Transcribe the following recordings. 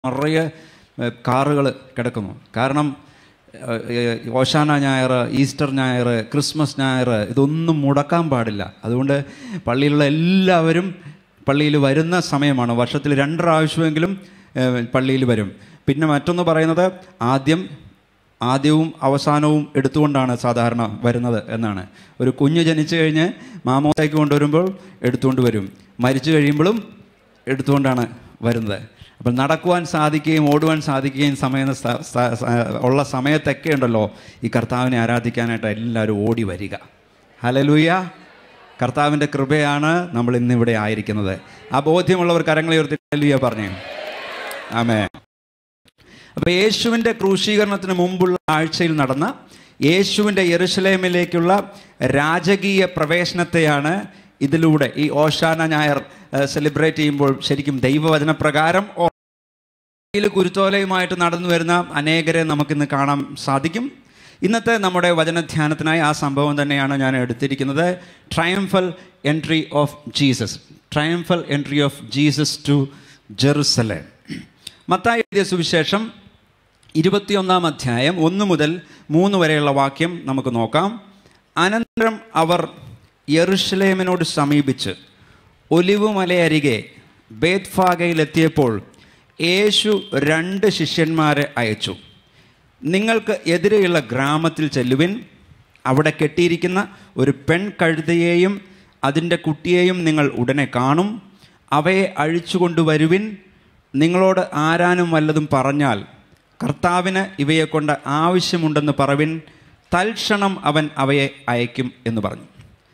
നിറയെ കാറുകൾ കിടക്കുന്നു കാരണം ഏഹ്, ഏഹ്, ഓശാന ഞായർ ഈസ്റ്റർ ഞായർ ക്രിസ്മസ് ഞായർ ഇതൊന്നും മുടക്കാൻ പാടില്ല അതുകൊണ്ട് പള്ളിയിലുള്ള എല്ലാവരും പള്ളിയിൽ വരുന്ന സമയമാണ് വർഷത്തിൽ രണ്ട് പ്രാവശ്യമെങ്കിലും ഏഹ്, പള്ളിയിൽ വരും പിന്നെ മറ്റൊന്ന് പറയുന്നത് ആദ്യം ആദ്യവും അവസാനവും എടുത്തുകൊണ്ടാണ് സാധാരണ വരുന്നത് എന്നാണ് ഒരു കുഞ്ഞ് ജനിച്ചു കഴിഞ്ഞ് മാമോത്തേക്ക് കൊണ്ടുവരുമ്പോൾ എടുത്തുകൊണ്ട് വരും മരിച്ചു കഴിയുമ്പോഴും എടുത്തുകൊണ്ടാണ് വരുന്നത് അപ്പം നടക്കുവാൻ സാധിക്കുകയും ഓടുവാൻ സാധിക്കുകയും സമയം സ- സ- സ- ഉള്ള സമയത്തൊക്കെ ഉണ്ടല്ലോ ഈ കർത്താവിനെ ആരാധിക്കാനായിട്ട് എല്ലാവരും ഓടി വരിക ഹലലൂയ കർത്താവിൻ്റെ കൃപയാണ് നമ്മൾ ഇന്നിവിടെ ആയിരിക്കുന്നത് ആ ബോധ്യമുള്ളവർ കരങ്ങളെ ഉയർത്തി ഹല്ലേലൂയ പറഞ്ഞു ആമേ അപ്പോൾ യേശുവിൻ്റെ ക്രൂശീകരണത്തിന് മുമ്പുള്ള ആഴ്ചയിൽ നടന്ന യേശുവിൻ്റെ യെറുശലേമിലേക്കുള്ള രാജകീയ പ്രവേശനത്തെയാണ് ഇതിലൂടെ ഈ ഓശാന ഞായർ സെലിബ്രേറ്റ് ചെയ്യുമ്പോൾ ശരിക്കും ദൈവവചനപ്രകാരം ഓയിൽ കുരുത്തോലയുമായിട്ട് നടന്നു വരുന്ന അനേകരെ നമുക്കിന്ന് കാണാൻ സാധിക്കും ഇന്നത്തെ നമ്മുടെ വചനധ്യാനത്തിനായി ആ സംഭവം തന്നെയാണ് ഞാൻ എടുത്തിരിക്കുന്നത് triumphal entry of Jesus triumphal entry of Jesus to Jerusalem Mathai എഴുതിയ സുവിശേഷം ഇരുപത്തിയൊന്നാം അധ്യായം ഒന്ന് മുതൽ മൂന്ന് വരെയുള്ള വാക്യം നമുക്ക് നോക്കാം അനന്തരം അവർ യെറുഷലേമിനോട് സമീപിച്ച് ഒലിവുമലയരികെ ബേത്ഫാഗയിലെത്തിയപ്പോൾ യേശു രണ്ട് ശിഷ്യന്മാരെ അയച്ചു നിങ്ങൾക്ക് എതിരെയുള്ള ഗ്രാമത്തിൽ ചെല്ലുവിൻ അവിടെ കെട്ടിയിരിക്കുന്ന ഒരു പെൺ കഴുതയെയും അതിൻ്റെ കുട്ടിയെയും നിങ്ങൾ ഉടനെ കാണും അവയെ അഴിച്ചുകൊണ്ടുവരുവിൻ നിങ്ങളോട് ആരാനും വല്ലതും പറഞ്ഞാൽ കർത്താവിന് ഇവയെ കൊണ്ട് ആവശ്യമുണ്ടെന്ന് പറവിൻ തൽക്ഷണം അവൻ അവയെ അയക്കും എന്ന് പറഞ്ഞു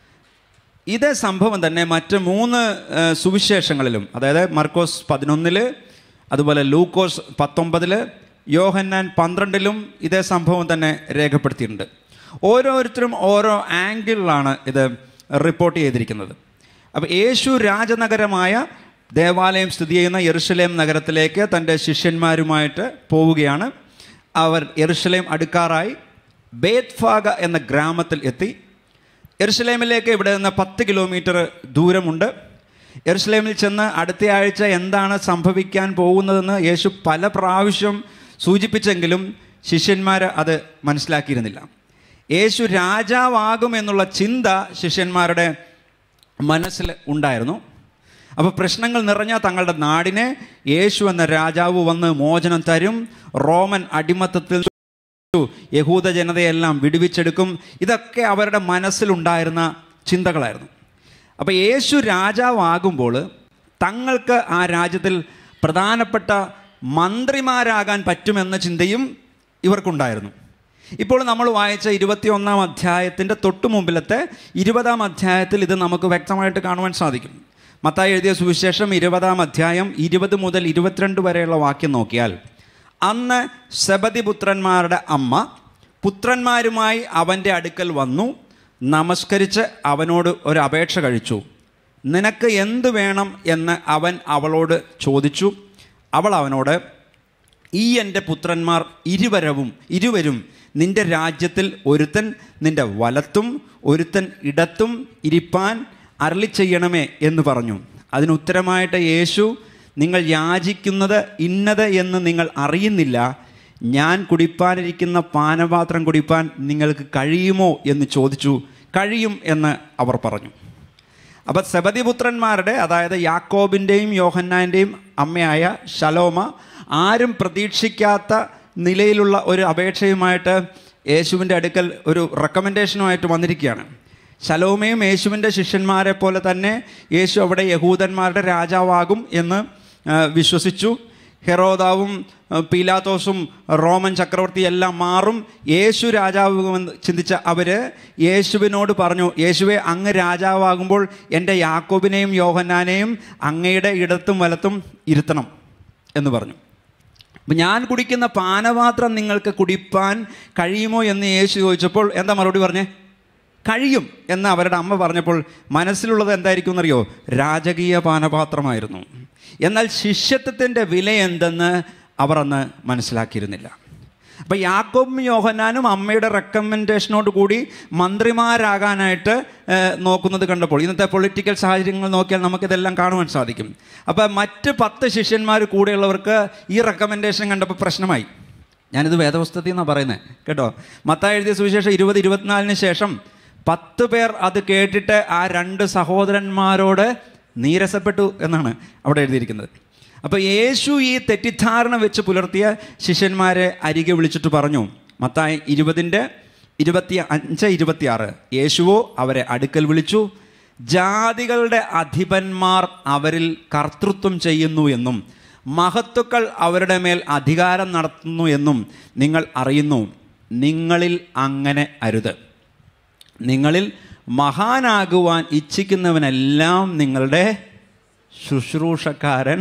ഇതേ സംഭവം തന്നെ മറ്റ് മൂന്ന് ആ, സുവിശേഷങ്ങളിലും അതായത് മർക്കോസ് പതിനൊന്നില് അതുപോലെ ലൂക്കോസ് പത്തൊമ്പതില് യോഹന്നാൻ പന്ത്രണ്ടിലും ഇതേ സംഭവം തന്നെ രേഖപ്പെടുത്തിയിട്ടുണ്ട് ഓരോരുത്തരും ഓരോ ആംഗിളിലാണ് ഇത് റിപ്പോർട്ട് ചെയ്തിരിക്കുന്നത് അപ്പോൾ യേശു രാജനഗരമായ ദേവാലയം സ്ഥിതി ചെയ്യുന്ന യെറുഷലേം നഗരത്തിലേക്ക് തൻ്റെ ശിഷ്യന്മാരുമായിട്ട് പോവുകയാണ് അവർ യെറുഷലേം അടുക്കാറായി ബേത്ഫാഗ എന്ന ഗ്രാമത്തിൽ എത്തി എറുസലേമിലേക്ക് ഇവിടെ നിന്ന് പത്ത് കിലോമീറ്റർ ദൂരമുണ്ട് എറുസലേമിൽ ചെന്ന് അടുത്ത ആഴ്ച എന്താണ് സംഭവിക്കാൻ പോകുന്നതെന്ന് യേശു പല പ്രാവശ്യം സൂചിപ്പിച്ചെങ്കിലും ശിഷ്യന്മാർ അത് മനസ്സിലാക്കിയിരുന്നില്ല യേശു രാജാവാകും എന്നുള്ള ചിന്ത ശിഷ്യന്മാരുടെ മനസ്സിൽ ഉണ്ടായിരുന്നു അപ്പോൾ പ്രശ്നങ്ങൾ നിറഞ്ഞ തങ്ങളുടെ നാടിനെ യേശു എന്ന രാജാവ് വന്ന് മോചനം തരും റോമൻ അടിമത്തത്തിൽ യഹൂദ ജനതയെല്ലാം വിടുവിച്ചെടുക്കും ഇതൊക്കെ അവരുടെ മനസ്സിലുണ്ടായിരുന്ന ചിന്തകളായിരുന്നു അപ്പോൾ യേശു രാജാവാകുമ്പോൾ തങ്ങൾക്ക് ആ രാജ്യത്തിൽ പ്രധാനപ്പെട്ട മന്ത്രിമാരാകാൻ പറ്റുമെന്ന ചിന്തയും ഇവർക്കുണ്ടായിരുന്നു ഇപ്പോൾ നമ്മൾ വായിച്ച ഇരുപത്തിയൊന്നാം അധ്യായത്തിൻ്റെ തൊട്ടു മുമ്പിലത്തെ ഇരുപതാം അധ്യായത്തിൽ ഇത് നമുക്ക് വ്യക്തമായിട്ട് കാണുവാൻ സാധിക്കും മത്തായി എഴുതിയ സുവിശേഷം ഇരുപതാം അധ്യായം ഇരുപത് മുതൽ ഇരുപത്തിരണ്ട് വരെയുള്ള വാക്യം നോക്കിയാൽ അന്ന് സബതി പുത്രന്മാരുടെ അമ്മ പുത്രന്മാരുമായി അവൻ്റെ അടുക്കൽ വന്നു നമസ്കരിച്ച് അവനോട് ഒരു അപേക്ഷ കഴിച്ചു നിനക്ക് എന്ത് വേണം എന്ന് അവൻ അവളോട് ചോദിച്ചു അവൾ അവനോട് ഈ എൻ്റെ പുത്രന്മാർ ഇരുവരവും ഇരുവരും നിന്റെ രാജ്യത്തിൽ ഒരുത്തൻ നിന്റെ വലത്തും ഒരുത്തൻ ഇടത്തും ഇരിപ്പാൻ അരളി ചെയ്യണമേ എന്ന് പറഞ്ഞു അതിന് ഉത്തരമായിട്ട് യേശു നിങ്ങൾ യാചിക്കുന്നത് ഇന്നത് എന്ന് നിങ്ങൾ അറിയുന്നില്ല ഞാൻ കുടിപ്പാനിരിക്കുന്ന പാനപാത്രം കുടിപ്പാൻ നിങ്ങൾക്ക് കഴിയുമോ എന്ന് ചോദിച്ചു കഴിയും എന്ന് അവർ പറഞ്ഞു അപ്പം സബതിപുത്രന്മാരുടെ അതായത് യാക്കോബിൻ്റെയും യോഹന്നാൻ്റെയും അമ്മയായ ശലോമ ആരും പ്രതീക്ഷിക്കാത്ത നിലയിലുള്ള ഒരു അപേക്ഷയുമായിട്ട് യേശുവിൻ്റെ അടുക്കൽ ഒരു റെക്കമെൻഡേഷനുമായിട്ട് വന്നിരിക്കുകയാണ് ശലോമയും യേശുവിൻ്റെ ശിഷ്യന്മാരെ പോലെ തന്നെ യേശു അവിടെ യഹൂദന്മാരുടെ രാജാവാകും എന്ന് ആ, വിശ്വസിച്ചു ഹെറോദാവും ആ, പീലാത്തോസും റോമൻ ചക്രവർത്തി എല്ലാം മാറും യേശു രാജാവുമെന്ന് ചിന്തിച്ച അവർ യേശുവിനോട് പറഞ്ഞു യേശുവെ അങ്ങ് രാജാവാകുമ്പോൾ എൻ്റെ യാക്കോബിനെയും യോഹന്നാനെയും അങ്ങയുടെ ഇടത്തും വലത്തും ഇരുത്തണം എന്ന് പറഞ്ഞു അപ്പം ഞാൻ കുടിക്കുന്ന പാനപാത്രം നിങ്ങൾക്ക് കുടിപ്പാൻ കഴിയുമോ എന്ന് യേശു ചോദിച്ചപ്പോൾ എന്താ മറുപടി പറഞ്ഞേ കഴിയും എന്ന് അവരുടെ അമ്മ പറഞ്ഞപ്പോൾ മനസ്സിലുള്ളത് എന്തായിരിക്കും എന്നറിയോ രാജകീയ പാനപാത്രമായിരുന്നു എന്നാൽ ശിഷ്യത്വത്തിൻ്റെ വില എന്തെന്ന് അവർ അന്ന് മനസ്സിലാക്കിയിരുന്നില്ല അപ്പം യാക്കോബും യോഹന്നാനും അമ്മയുടെ റെക്കമെൻഡേഷനോട് കൂടി മന്ത്രിമാരാകാനായിട്ട് ഏഹ്, നോക്കുന്നത് കണ്ടപ്പോൾ ഇന്നത്തെ പൊളിറ്റിക്കൽ സാഹചര്യങ്ങൾ നോക്കിയാൽ നമുക്കിതെല്ലാം കാണുവാൻ സാധിക്കും അപ്പം മറ്റ് പത്ത് ശിഷ്യന്മാർ കൂടെയുള്ളവർക്ക് ഈ റെക്കമെൻഡേഷൻ കണ്ടപ്പോൾ പ്രശ്നമായി ഞാനിത് വേദപുസ്തകത്തിൽ നിന്നാണ് പറയുന്നത് കേട്ടോ മത്തായി എഴുതിയ സുവിശേഷം ഇരുപത് ഇരുപത്തിനാലിന് ശേഷം പത്ത് പേർ അത് കേട്ടിട്ട് ആ രണ്ട് സഹോദരന്മാരോട് നീരസപ്പെട്ടു എന്നാണ് അവിടെ എഴുതിയിരിക്കുന്നത് അപ്പോൾ യേശു ഈ തെറ്റിദ്ധാരണ വെച്ച് പുലർത്തിയ ശിഷ്യന്മാരെ അരികെ വിളിച്ചിട്ട് പറഞ്ഞു മത്തായി ഇരുപതിൻ്റെ ഇരുപത്തി അഞ്ച് ഇരുപത്തിയാറ് യേശുവോ അവരെ അടുക്കൽ വിളിച്ചു ജാതികളുടെ അധിപന്മാർ അവരിൽ കർത്തൃത്വം ചെയ്യുന്നു എന്നും മഹത്തുക്കൾ അവരുടെ മേൽ അധികാരം നടത്തുന്നു എന്നും നിങ്ങൾ അറിയുന്നു നിങ്ങളിൽ അങ്ങനെ അരുത് നിങ്ങളിൽ മഹാനാകുവാൻ ഇച്ഛിക്കുന്നവനെല്ലാം നിങ്ങളുടെ ശുശ്രൂഷക്കാരൻ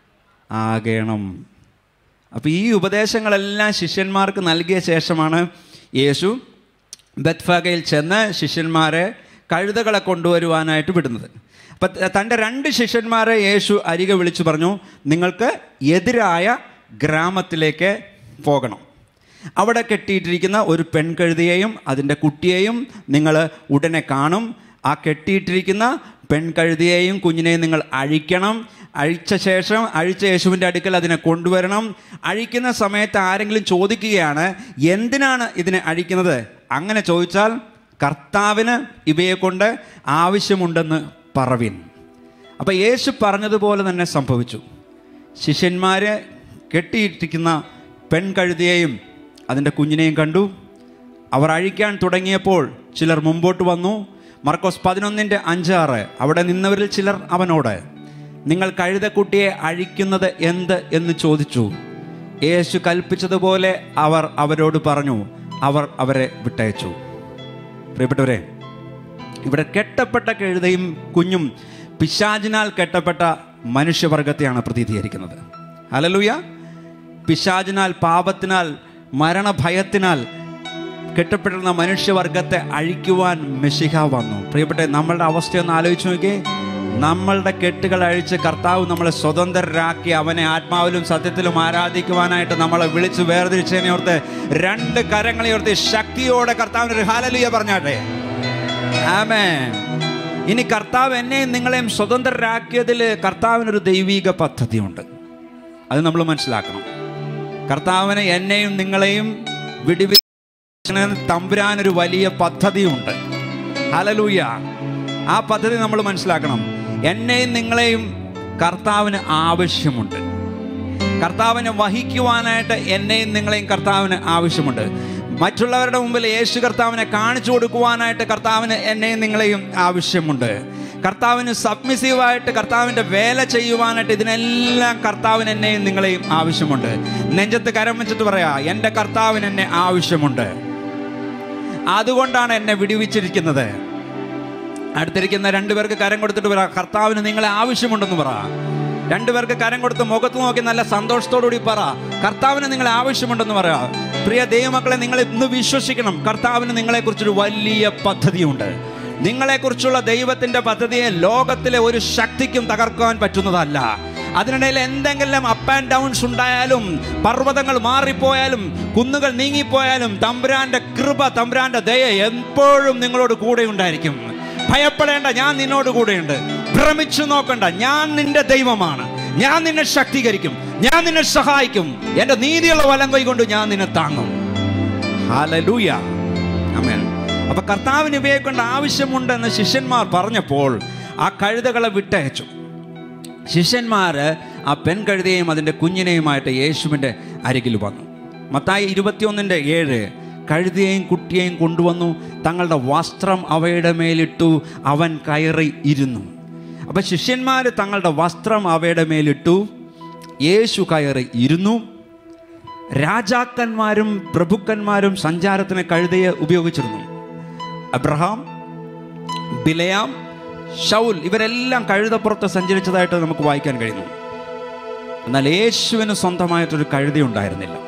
ആകണം അപ്പോൾ ഈ ഉപദേശങ്ങളെല്ലാം ശിഷ്യന്മാർക്ക് നൽകിയ ശേഷമാണ് യേശു ബത്ഫഗയിൽ ചെന്ന് ശിഷ്യന്മാരെ കഴുതകളെ കൊണ്ടുവരുവാനായിട്ട് വിടുന്നത് അപ്പം തൻ്റെ രണ്ട് ശിഷ്യന്മാരെ യേശു അരികെ വിളിച്ചു പറഞ്ഞു നിങ്ങൾക്ക് എതിരായ ഗ്രാമത്തിലേക്ക് പോകണം അവിടെ കെട്ടിയിട്ടിരിക്കുന്ന ഒരു പെൺകഴുതിയെയും അതിൻ്റെ കുട്ടിയെയും നിങ്ങൾ ഉടനെ കാണും ആ കെട്ടിയിട്ടിരിക്കുന്ന പെൺകഴുതിയെയും കുഞ്ഞിനെയും നിങ്ങൾ അഴിക്കണം അഴിച്ച ശേഷം അഴിച്ച യേശുവിൻ്റെ അടുക്കൽ അതിനെ കൊണ്ടുവരണം അഴിക്കുന്ന സമയത്ത് ആരെങ്കിലും ചോദിക്കുകയാണ് എന്തിനാണ് ഇതിനെ അഴിക്കുന്നത് അങ്ങനെ ചോദിച്ചാൽ കർത്താവിന് ഇവയെ കൊണ്ട് ആവശ്യമുണ്ടെന്ന് പറവിൻ അപ്പോൾ യേശു പറഞ്ഞതുപോലെ തന്നെ സംഭവിച്ചു ശിഷ്യന്മാരെ കെട്ടിയിട്ടിരിക്കുന്ന പെൺകഴുതിയെയും അതിൻ്റെ കുഞ്ഞിനെയും കണ്ടു അവർ അഴിക്കാൻ തുടങ്ങിയപ്പോൾ ചിലർ മുമ്പോട്ട് വന്നു മർക്കോസ് പതിനൊന്നിൻ്റെ അഞ്ചാറ് അവിടെ നിന്നവരിൽ ചിലർ അവനോട് നിങ്ങൾ കഴുതക്കുട്ടിയെ അഴിക്കുന്നത് എന്ത് എന്ന് ചോദിച്ചു യേശു കൽപ്പിച്ചതുപോലെ അവർ അവരോട് പറഞ്ഞു അവർ അവരെ വിട്ടയച്ചു പ്രിയപ്പെട്ടവരെ ഇവിടെ കെട്ടപ്പെട്ട കഴുതയും കുഞ്ഞും പിശാചിനാൽ കെട്ടപ്പെട്ട മനുഷ്യവർഗത്തെയാണ് പ്രതിനിധീകരിക്കുന്നത് അലലുയ പിശാചിനാൽ പാപത്തിനാൽ മരണഭയത്തിനാൽ കെട്ടപ്പെട്ടിരുന്ന മനുഷ്യവർഗത്തെ അഴിക്കുവാൻ മെഷിഹ വന്നു പ്രിയപ്പെട്ട നമ്മളുടെ അവസ്ഥയൊന്ന് ആലോചിച്ച് നോക്കിയേ നമ്മളുടെ കെട്ടുകൾ അഴിച്ച് കർത്താവ് നമ്മളെ സ്വതന്ത്രരാക്കി അവനെ ആത്മാവിലും സത്യത്തിലും ആരാധിക്കുവാനായിട്ട് നമ്മളെ വിളിച്ച് വേർതിരിച്ചതിനെ ഓർത്ത് രണ്ട് കരങ്ങളെ ഓർത്ത് ശക്തിയോടെ കർത്താവിന് ഒരു ഹാലലിയ പറഞ്ഞാട്ടെ ആമേൻ ഇനി കർത്താവ് എന്നെയും നിങ്ങളെയും സ്വതന്ത്രരാക്കിയതിൽ കർത്താവിനൊരു ദൈവീക പദ്ധതിയുണ്ട് അത് നമ്മൾ മനസ്സിലാക്കണം കർത്താവിന് എന്നെയും നിങ്ങളെയും വിടിവി തമ്പുരാനൊരു വലിയ പദ്ധതിയുണ്ട് ഹലലൂയ ആ പദ്ധതി നമ്മൾ മനസ്സിലാക്കണം എന്നെയും നിങ്ങളെയും കർത്താവിന് ആവശ്യമുണ്ട് കർത്താവിനെ വഹിക്കുവാനായിട്ട് എന്നെയും നിങ്ങളെയും കർത്താവിന് ആവശ്യമുണ്ട് മറ്റുള്ളവരുടെ മുമ്പിൽ യേശു കർത്താവിനെ കാണിച്ചു കൊടുക്കുവാനായിട്ട് കർത്താവിന് എന്നെയും നിങ്ങളെയും ആവശ്യമുണ്ട് കർത്താവിന് സബ്മിസീവായിട്ട് കർത്താവിൻ്റെ വേല ചെയ്യുവാനായിട്ട് ഇതിനെല്ലാം കർത്താവിന് എന്നെയും നിങ്ങളെയും ആവശ്യമുണ്ട് നെഞ്ചത്ത് കരം വെച്ചിട്ട് പറയാ എൻ്റെ കർത്താവിന് എന്നെ ആവശ്യമുണ്ട് അതുകൊണ്ടാണ് എന്നെ വിടുവിച്ചിരിക്കുന്നത് അടുത്തിരിക്കുന്ന രണ്ടുപേർക്ക് കരം കൊടുത്തിട്ട് പറ കർത്താവിന് നിങ്ങളെ ആവശ്യമുണ്ടെന്ന് പറ രണ്ടുപേർക്ക് കരം കൊടുത്ത് മുഖത്ത് നോക്കി നല്ല സന്തോഷത്തോടുകൂടി പറ കർത്താവിന് നിങ്ങളെ ആവശ്യമുണ്ടെന്ന് പറ പ്രിയ ദൈവമക്കളെ നിങ്ങൾ ഇന്ന് വിശ്വസിക്കണം കർത്താവിന് നിങ്ങളെക്കുറിച്ചൊരു വലിയ പദ്ധതിയുണ്ട് നിങ്ങളെക്കുറിച്ചുള്ള ദൈവത്തിൻ്റെ പദ്ധതിയെ ലോകത്തിലെ ഒരു ശക്തിക്കും തകർക്കാൻ പറ്റുന്നതല്ല അതിനിടയിൽ എന്തെങ്കിലും അപ്പ് ആൻഡ് ഡൗൺസ് ഉണ്ടായാലും പർവ്വതങ്ങൾ മാറിപ്പോയാലും കുന്നുകൾ നീങ്ങിപ്പോയാലും തമ്പുരാന്റെ കൃപ തമ്പുരാന്റെ ദയ എപ്പോഴും നിങ്ങളോട് കൂടെ ഉണ്ടായിരിക്കും ഭയപ്പെടേണ്ട ഞാൻ നിന്നോട് കൂടെയുണ്ട് ഭ്രമിച്ചു നോക്കണ്ട ഞാൻ നിന്റെ ദൈവമാണ് ഞാൻ നിന്നെ ശക്തീകരിക്കും ഞാൻ നിന്നെ സഹായിക്കും എൻ്റെ നീതിയുള്ള വലം കൈകൊണ്ട് ഞാൻ നിന്നെ താങ്ങും ഹാലലൂയ ആമേൻ അപ്പൊ കർത്താവിന് ഇവയെ കൊണ്ട് ആവശ്യമുണ്ടെന്ന് ശിഷ്യന്മാർ പറഞ്ഞപ്പോൾ ആ കഴുതകളെ വിട്ടയച്ചു ശിഷ്യന്മാർ ആ പെൺകഴുതയും അതിൻ്റെ കുഞ്ഞിനെയുമായിട്ട് യേശുവിൻ്റെ അരികിൽ വന്നു മത്തായി ഇരുപത്തിയൊന്നിൻ്റെ ഏഴ് കഴുതയെയും കുട്ടിയെയും കൊണ്ടുവന്നു തങ്ങളുടെ വസ്ത്രം അവയുടെ മേലിട്ടു അവൻ കയറി ഇരുന്നു അപ്പം ശിഷ്യന്മാർ തങ്ങളുടെ വസ്ത്രം അവയുടെ മേലിട്ടു യേശു കയറി ഇരുന്നു രാജാക്കന്മാരും പ്രഭുക്കന്മാരും സഞ്ചാരത്തിന് കഴുതയെ ഉപയോഗിച്ചിരുന്നു അബ്രഹാം ബിലയാം ഷൗൽ ഇവരെല്ലാം കഴുതപ്പുറത്ത് സഞ്ചരിച്ചതായിട്ട് നമുക്ക് വായിക്കാൻ കഴിയുന്നു എന്നാൽ യേശുവിന് സ്വന്തമായിട്ടൊരു കഴുതി ഉണ്ടായിരുന്നില്ല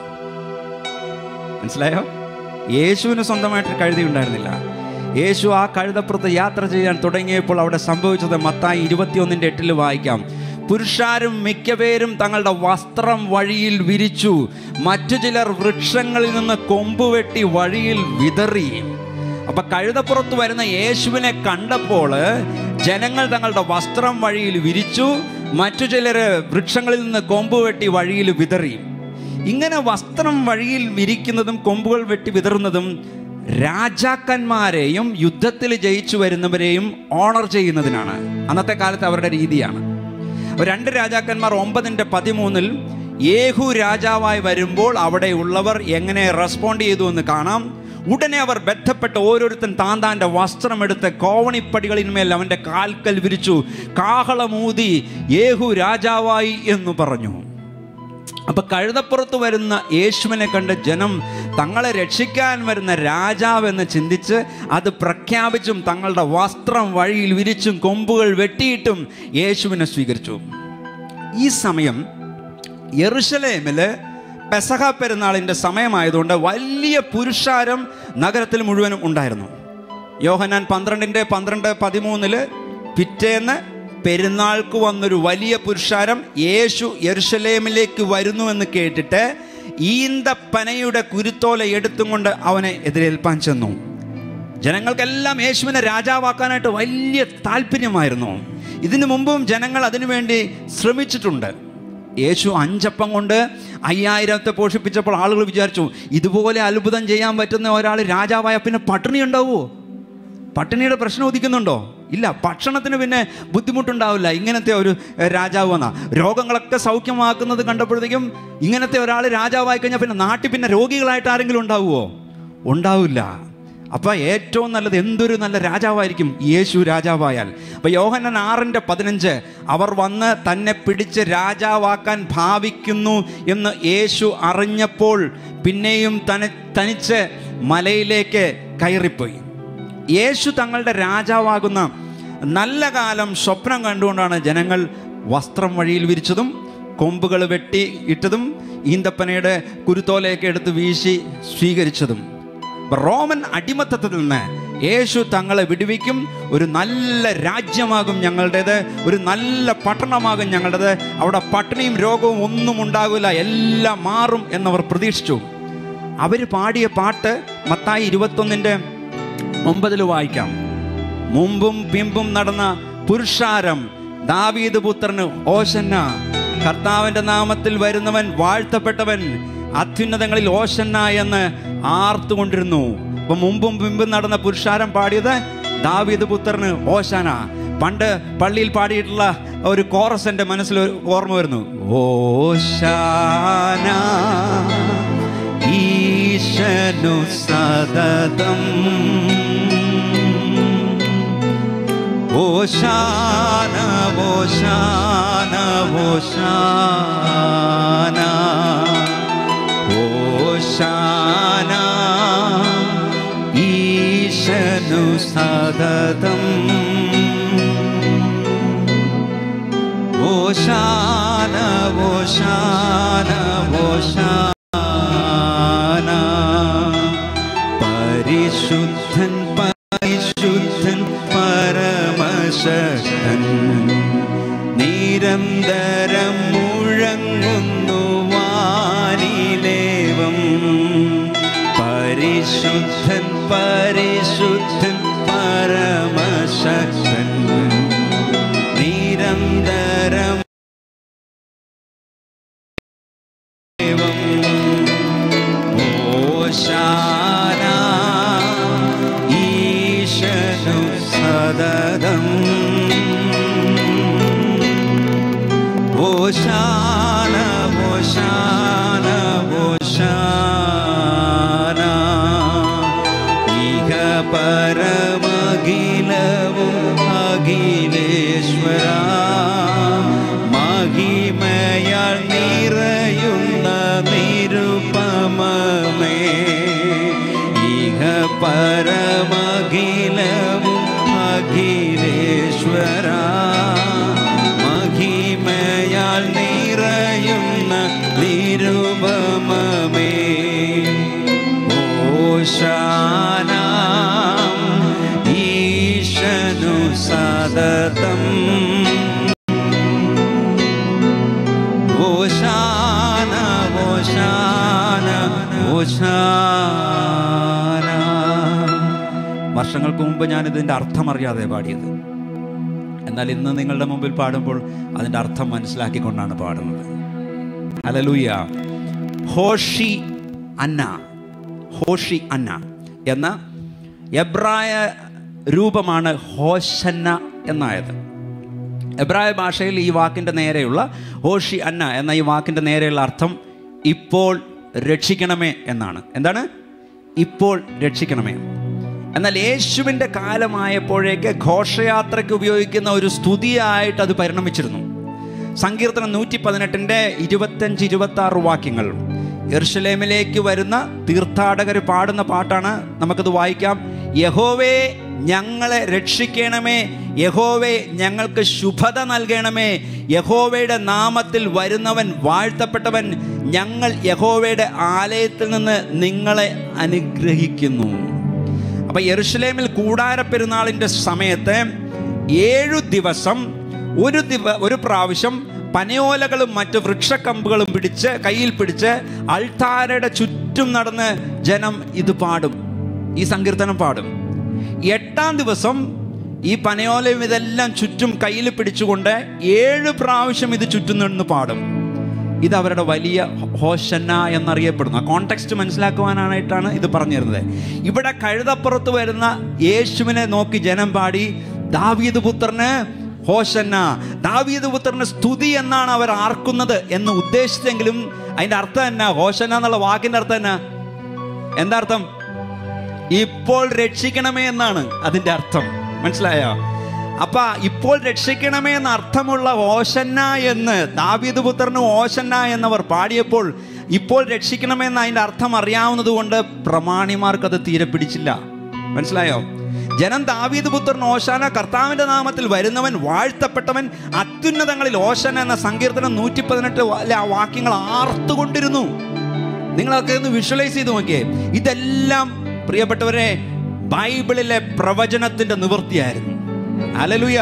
മനസ്സിലായോ യേശുവിന് സ്വന്തമായിട്ടൊരു കഴുതി ഉണ്ടായിരുന്നില്ല യേശു ആ കഴുതപ്പുറത്ത് യാത്ര ചെയ്യാൻ തുടങ്ങിയപ്പോൾ അവിടെ സംഭവിച്ചത് മത്തായി ഇരുപത്തിയൊന്നിൻ്റെ എട്ടിൽ വായിക്കാം പുരുഷാരും മിക്കപേരും തങ്ങളുടെ വസ്ത്രം വഴിയിൽ വിരിച്ചു മറ്റു ചിലർ വൃക്ഷങ്ങളിൽ നിന്ന് കൊമ്പ് വെട്ടി വഴിയിൽ വിതറി അപ്പൊ കഴുതപ്പുറത്ത് വരുന്ന യേശുവിനെ കണ്ടപ്പോൾ ജനങ്ങൾ തങ്ങളുടെ വസ്ത്രം വഴിയിൽ വിരിച്ചു മറ്റു ചിലർ വൃക്ഷങ്ങളിൽ നിന്ന് കൊമ്പ് വെട്ടി വഴിയിൽ വിതറി ഇങ്ങനെ വസ്ത്രം വഴിയിൽ വിരിക്കുന്നതും കൊമ്പുകൾ വെട്ടി വിതറുന്നതും രാജാക്കന്മാരെയും യുദ്ധത്തിൽ ജയിച്ചു വരുന്നവരെയും ഓണർ ചെയ്യുന്നതിനാണ് അന്നത്തെ കാലത്ത് അവരുടെ രീതിയാണ് അപ്പോൾ രണ്ട് രാജാക്കന്മാർ ഒമ്പതിൻ്റെ പതിമൂന്നിൽ യേഹു രാജാവായി വരുമ്പോൾ അവിടെയുള്ളവർ എങ്ങനെ റെസ്പോണ്ട് ചെയ്തു എന്ന് കാണാം ഉടനെ അവർ ബന്ധപ്പെട്ട് ഓരോരുത്തൻ താൻ താൻ്റെ വസ്ത്രമെടുത്ത് കോവണിപ്പടികളിന്മേൽ അവൻ്റെ കാൽക്കൽ വിരിച്ചു കാഹളമൂതി യേഹു രാജാവായി എന്ന് പറഞ്ഞു അപ്പൊ കഴുതപ്പുറത്ത് വരുന്ന യേശുവിനെ കണ്ട് ജനം തങ്ങളെ രക്ഷിക്കാൻ വരുന്ന രാജാവെന്ന് ചിന്തിച്ച് അത് പ്രഖ്യാപിച്ചും തങ്ങളുടെ വസ്ത്രം വഴിയിൽ വിരിച്ചും കൊമ്പുകൾ വെട്ടിയിട്ടും യേശുവിനെ സ്വീകരിച്ചു ഈ സമയം യെറുശലേമില് പെസഹ പെരുന്നാളിൻ്റെ സമയമായതുകൊണ്ട് വലിയ പുരുഷാരം നഗരത്തിൽ മുഴുവനും ഉണ്ടായിരുന്നു യോഹനാൻ പന്ത്രണ്ടിൻ്റെ പന്ത്രണ്ട് പതിമൂന്നില് പിറ്റേന്ന് പെരുന്നാൾക്ക് വന്നൊരു വലിയ പുരുഷാരം യേശു യെരുഷലേമിലേക്ക് വരുന്നുവെന്ന് കേട്ടിട്ട് ഈന്തപ്പനയുടെ കുരുത്തോല എടുത്തും കൊണ്ട് അവനെ എതിരേൽപ്പാൻ ചെന്നു ജനങ്ങൾക്കെല്ലാം യേശുവിനെ രാജാവാക്കാനായിട്ട് വലിയ താല്പര്യമായിരുന്നു ഇതിനു മുമ്പും ജനങ്ങൾ അതിനുവേണ്ടി ശ്രമിച്ചിട്ടുണ്ട് യേശു അഞ്ചപ്പം കൊണ്ട് അയ്യായിരത്തെ പോഷിപ്പിച്ചപ്പോൾ ആളുകൾ വിചാരിച്ചു ഇതുപോലെ അത്ഭുതം ചെയ്യാൻ പറ്റുന്ന ഒരാൾ രാജാവായ പിന്നെ പട്ടിണി ഉണ്ടാവുമോ പട്ടിണിയുടെ പ്രശ്നം ഉദിക്കുന്നുണ്ടോ ഇല്ല ഭക്ഷണത്തിന് പിന്നെ ബുദ്ധിമുട്ടുണ്ടാവില്ല ഇങ്ങനത്തെ ഒരു എഹ്, രാജാവ് വന്ന രോഗങ്ങളൊക്കെ സൗഖ്യമാക്കുന്നത് കണ്ടപ്പോഴത്തേക്കും ഇങ്ങനത്തെ ഒരാൾ രാജാവായി കഴിഞ്ഞാൽ പിന്നെ നാട്ടിൽ പിന്നെ രോഗികളായിട്ട് ആരെങ്കിലും ഉണ്ടാവുമോ ഉണ്ടാവില്ല അപ്പൊ ഏറ്റവും നല്ലത് എന്തൊരു നല്ല രാജാവായിരിക്കും യേശു രാജാവായാൽ അപ്പൊ യോഹനൻ ആറിൻ്റെ പതിനഞ്ച് അവർ വന്ന് തന്നെ പിടിച്ച് രാജാവാക്കാൻ ഭാവിക്കുന്നു എന്ന് യേശു അറിഞ്ഞപ്പോൾ പിന്നെയും തനി തനിച്ച് മലയിലേക്ക് കയറിപ്പോയി യേശു തങ്ങളുടെ രാജാവാകുന്ന നല്ല കാലം സ്വപ്നം കണ്ടുകൊണ്ടാണ് ജനങ്ങൾ വസ്ത്രം വഴിയിൽ വിരിച്ചതും കൊമ്പുകൾ വെട്ടി ഇട്ടതും ഈന്തപ്പനയുടെ കുരുത്തോലയൊക്കെ എടുത്ത് വീശി സ്വീകരിച്ചതും അപ്പൊ റോമൻ അടിമത്തത്തിൽ നിന്ന് യേശു തങ്ങളെ വിടുവിക്കും ഒരു നല്ല രാജ്യമാകും ഞങ്ങളുടേത് ഒരു നല്ല പട്ടണമാകും ഞങ്ങളുടേത് അവിടെ പട്ടിണിയും രോഗവും ഒന്നും ഉണ്ടാകില്ല എല്ലാം മാറും എന്നവർ പ്രതീക്ഷിച്ചു അവർ പാടിയ പാട്ട് മത്തായി ഇരുപത്തൊന്നിൻ്റെ ഒമ്പതിൽ വായിക്കാം മുമ്പും പിമ്പും നടന്ന പുരുഷാരം ദാവീദ് പുത്രന് ഓശന്ന കർത്താവിന്റെ നാമത്തിൽ വരുന്നവൻ വാഴ്ത്തപ്പെട്ടവൻ അത്യുന്നതങ്ങളിൽ ഓശന്ന എന്ന് ആർത്തുകൊണ്ടിരുന്നു അപ്പൊ മുമ്പും പിമ്പും നടന്ന പുരുഷാരം പാടിയത് ദാവീദ് പുത്രന് ഓശാന പണ്ട് പള്ളിയിൽ പാടിയിട്ടുള്ള ഒരു കോറസ് എൻ്റെ മനസ്സിൽ ഒരു ഓർമ്മ വരുന്നു ഓശാന ഈശനു സതതം ഓശാന ഓശാന ഓശാന ഓശാന ഈശനു സതതം ഓശാന ഓശാന ഓശാന പരിശുദ്ധൻ പരിശുദ്ധൻ പരമശക്തൻ നിരന്തരം മുഴങ്ങുന്നു വാനിലേവം പരിശുദ്ധൻ പരിശുദ്ധൻ പരമശക്തൻ നിരന്തരം ദേവം ഓശാന ഈശനു സതതം ഓശാന ഓശാന ഓശാന ഇഹ പര ഹോശാന വർഷങ്ങൾക്ക് മുമ്പ് ഞാൻ ഇതിൻ്റെ അർത്ഥം അറിയാതെ പാടിയത് എന്നാൽ ഇന്ന് നിങ്ങളുടെ മുമ്പിൽ പാടുമ്പോൾ അതിൻ്റെ അർത്ഥം മനസ്സിലാക്കിക്കൊണ്ടാണ് പാടുന്നത് അലലൂയ ഹോഷി അന്ന ഹോഷി അന്ന എന്ന എബ്രായ രൂപമാണ് ഹോഷന്ന എന്നായത് എബ്രായ ഭാഷയിൽ ഈ വാക്കിൻ്റെ നേരെയുള്ള ഹോഷി അന്ന എന്ന ഈ വാക്കിൻ്റെ നേരെയുള്ള അർത്ഥം ഇപ്പോൾ രക്ഷിക്കണമേ എന്നാണ് എന്താണ് ഇപ്പോൾ രക്ഷിക്കണമേ എന്നാൽ യേശുവിൻ്റെ കാലമായപ്പോഴേക്ക് ഘോഷയാത്രയ്ക്ക് ഉപയോഗിക്കുന്ന ഒരു സ്തുതിയായിട്ട് അത് പരിണമിച്ചിരുന്നു സങ്കീർത്തനം നൂറ്റി പതിനെട്ടിൻ്റെ ഇരുപത്തഞ്ച് ഇരുപത്തി ആറ് വാക്യങ്ങൾ എർഷലേമിലേക്ക് വരുന്ന തീർത്ഥാടകർ പാടുന്ന പാട്ടാണ് നമുക്കത് വായിക്കാം യഹോവേ ഞങ്ങളെ രക്ഷിക്കണമേ യഹോവേ ഞങ്ങൾക്ക് ശുഭത നൽകണമേ യഹോവയുടെ നാമത്തിൽ വരുന്നവൻ വാഴ്ത്തപ്പെട്ടവൻ ഞങ്ങൾ യഹോവയുടെ ആലയത്തിൽ നിന്ന് നിങ്ങളെ അനുഗ്രഹിക്കുന്നു അപ്പൊ യെറുഷലേമിൽ കൂടാര പെരുന്നാളിന്റെ സമയത്ത് ഏഴു ദിവസം ഒരു ദിവ ഒരു പ്രാവശ്യം പനയോലകളും മറ്റ് വൃക്ഷക്കമ്പുകളും പിടിച്ച് കയ്യിൽ പിടിച്ച് അൾത്താരയുടെ ചുറ്റും നടന്ന് ജനം ഇത് പാടും ഈ സങ്കീർത്തനം പാടും എട്ടാം ദിവസം ഈ പനയോലയും ഇതെല്ലാം ചുറ്റും കയ്യിൽ പിടിച്ചുകൊണ്ട് ഏഴ് പ്രാവശ്യം ഇത് ചുറ്റും നിന്ന് പാടും ഇത് അവരുടെ വലിയ ഹോഷന്ന എന്നറിയപ്പെടുന്നു ആ കോണ്ടെക്സ്റ്റ് മനസ്സിലാക്കുവാനായിട്ടാണ് ഇത് പറഞ്ഞു തരുന്നത് ഇവിടെ കഴുതപ്പുറത്ത് വരുന്ന യേശുവിനെ നോക്കി ജനം പാടി ദാവീദ് പുത്രന് ഹോഷന്ന ദാവീദ് പുത്രന് സ്തുതി എന്നാണ് അവർ ആർക്കുന്നത് എന്ന് ഉദ്ദേശിച്ചെങ്കിലും അതിന്റെ അർത്ഥം എന്നാ ഹോഷന്ന എന്നുള്ള വാക്കിന്റെ അർത്ഥം എന്നാ എന്താ അർത്ഥം ഇപ്പോൾ രക്ഷിക്കണമേ എന്നാണ് അതിന്റെ അർത്ഥം മനസ്സിലായോ അപ്പൊ ഇപ്പോൾ രക്ഷിക്കണമേ എന്ന അർത്ഥമുള്ള ഓശന്ന എന്ന് ദാവീദ് പുത്രന് ഓശന്ന എന്നവർ പാടിയപ്പോൾ ഇപ്പോൾ രക്ഷിക്കണമേ എന്ന അതിന്റെ അർത്ഥം അറിയാവുന്നത് കൊണ്ട് പ്രമാണിമാർക്ക് അത് തീരെ പിടിച്ചില്ല മനസ്സിലായോ ജനം ദാവീദ് പുത്രൻ ഓശാന കർത്താവിന്റെ നാമത്തിൽ വരുന്നവൻ വാഴ്ത്തപ്പെട്ടവൻ അത്യുന്നതങ്ങളിൽ ഓശന എന്ന സങ്കീർത്തനം നൂറ്റി പതിനെട്ട് ആ വാക്യങ്ങൾ ആർത്തുകൊണ്ടിരുന്നു നിങ്ങളൊക്കെ ഒന്ന് വിഷ്വലൈസ് ചെയ്ത് നോക്കിയേ ഇതെല്ലാം പ്രിയപ്പെട്ടവരെ ബൈബിളിലെ പ്രവചനത്തിന്റെ നിവൃത്തിയായിരുന്നു അലലുയ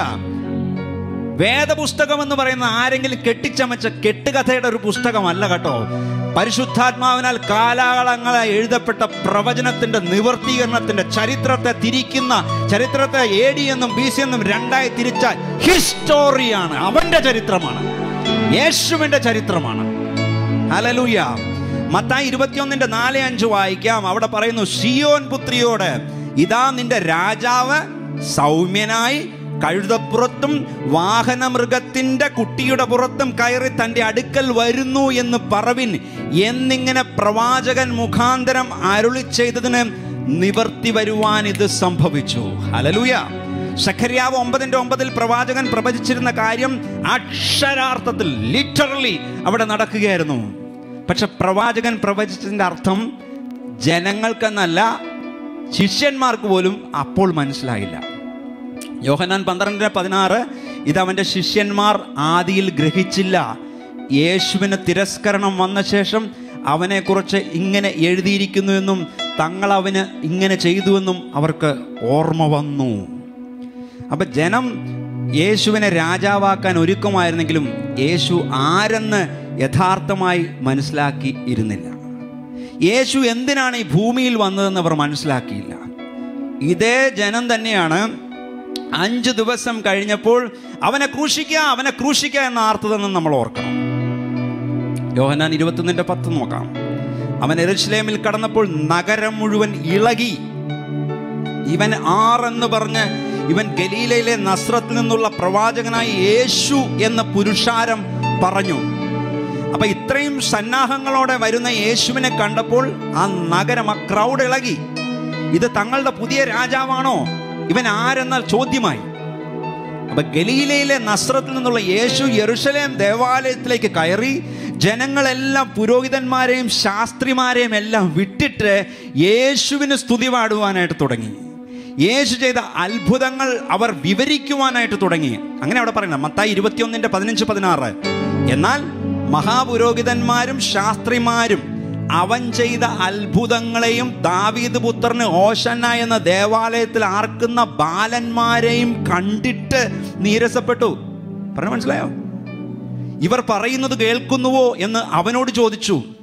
വേദപുസ്തകം എന്ന് പറയുന്ന ആരെങ്കിലും കെട്ടിച്ചമച്ച കെട്ടുകഥയുടെ ഒരു പുസ്തകമല്ല കേട്ടോ പരിശുദ്ധാത്മാവിനാൽ കാലാകാലങ്ങളായി എഴുതപ്പെട്ട പ്രവചനത്തിന്റെ നിവർത്തീകരണത്തിന്റെ ചരിത്രത്തെ തിരിക്കുന്ന ചരിത്രത്തെ എ ഡി എന്നും ബി സി എന്നും രണ്ടായി തിരിച്ച ഹിസ്റ്റോറിയാണ് അവന്റെ ചരിത്രമാണ് യേശുവിന്റെ ചരിത്രമാണ് ഹലലൂയ മത്തായി ഇരുപത്തിയൊന്നിന്റെ നാല് അഞ്ച് വായിക്കാം അവിടെ പറയുന്നു സിയോൻ പുത്രിയോട് ഇതാ നിന്റെ രാജാവ് സൗമ്യനായി കഴുതപ്പുറത്തും വാഹനമൃഗത്തിന്റെ കുട്ടിയുടെ പുറത്തും കയറി തന്റെ അടുക്കൽ വരുന്നു എന്ന് പറവിൻ എന്നിങ്ങനെ പ്രവാചകൻ മുഖാന്തരം അരുളി ചെയ്തതിന് നിവർത്തി വരുവാൻ ഇത് സംഭവിച്ചു ഹലലൂയ സഖര്യാവ് ഒമ്പതിന്റെ ഒമ്പതിൽ പ്രവാചകൻ പ്രവചിച്ചിരുന്ന കാര്യം അക്ഷരാർത്ഥത്തിൽ ലിറ്ററലി അവിടെ നടക്കുകയായിരുന്നു പക്ഷെ പ്രവാചകൻ പ്രവചിച്ചതിൻ്റെ അർത്ഥം ജനങ്ങൾക്കെന്നല്ല ശിഷ്യന്മാർക്ക് പോലും അപ്പോൾ മനസ്സിലായില്ല യോഹനാൻ പന്ത്രണ്ടിന് പതിനാറ് ഇത് അവൻ്റെ ശിഷ്യന്മാർ ആദിയിൽ ഗ്രഹിച്ചില്ല യേശുവിന് തിരസ്കരണം വന്ന ശേഷം അവനെക്കുറിച്ച് ഇങ്ങനെ എഴുതിയിരിക്കുന്നുവെന്നും തങ്ങൾ അവന് ഇങ്ങനെ ചെയ്തുവെന്നും അവർക്ക് ഓർമ്മ വന്നു അപ്പം ജനം യേശുവിനെ രാജാവാക്കാൻ ഒരുക്കമായിരുന്നെങ്കിലും യേശു ആരെന്ന് യഥാർത്ഥമായി മനസ്സിലാക്കി ഇരുന്നില്ല യേശു എന്തിനാണ് ഈ ഭൂമിയിൽ വന്നതെന്ന് അവർ മനസ്സിലാക്കിയില്ല ഇതേ ജനം തന്നെയാണ് അഞ്ച് ദിവസം കഴിഞ്ഞപ്പോൾ അവനെ ക്രൂശിക്കുക അവനെ ക്രൂശിക്കുക എന്ന ആർത്തതെന്ന് നമ്മൾ ഓർക്കണം യോഹനാൻ ഇരുപത്തൊന്നിന്റെ പത്ത് നോക്കാം അവൻ എരുഷലേമിൽ കടന്നപ്പോൾ നഗരം മുഴുവൻ ഇളകി ഇവൻ ആറെന്ന് പറഞ്ഞ് ഇവൻ ഗലീലയിലെ നസ്രത്തിൽ നിന്നുള്ള പ്രവാചകനായി യേശു എന്ന പുരുഷാരം പറഞ്ഞു അപ്പൊ ഇത്രയും സന്നാഹങ്ങളോടെ വരുന്ന യേശുവിനെ കണ്ടപ്പോൾ ആ നഗരം ആ ക്രൗഡ് ഇളകി ഇത് തങ്ങളുടെ പുതിയ രാജാവാണോ ഇവൻ ആരെന്നാൽ ചോദ്യമായി അപ്പൊ ഗലീലയിലെ നസ്രത്തിൽ നിന്നുള്ള യേശു യെറുഷലേം ദേവാലയത്തിലേക്ക് കയറി ജനങ്ങളെല്ലാം പുരോഹിതന്മാരെയും ശാസ്ത്രിമാരെയും എല്ലാം വിട്ടിട്ട് യേശുവിന് സ്തുതി പാടുവാനായിട്ട് തുടങ്ങി യേശു ചെയ്ത അത്ഭുതങ്ങൾ അവർ വിവരിക്കുവാനായിട്ട് തുടങ്ങി അങ്ങനെ അവിടെ പറയുന്നത് മത്തായി ഇരുപത്തിയൊന്നിന്റെ പതിനഞ്ച് പതിനാറ് എന്നാൽ മഹാപുരോഹിതന്മാരും ശാസ്ത്രിമാരും അവൻ ചെയ്ത അത്ഭുതങ്ങളെയും ദാവീദ് പുത്രന് ഓശന്ന എന്ന ദേവാലയത്തിൽ ആർക്കുന്ന ബാലന്മാരെയും കണ്ടിട്ട് നീരസപ്പെട്ടു പറഞ്ഞു മനസ്സിലായോ ഇവർ പറയുന്നത് കേൾക്കുന്നുവോ എന്ന് അവനോട് ചോദിച്ചു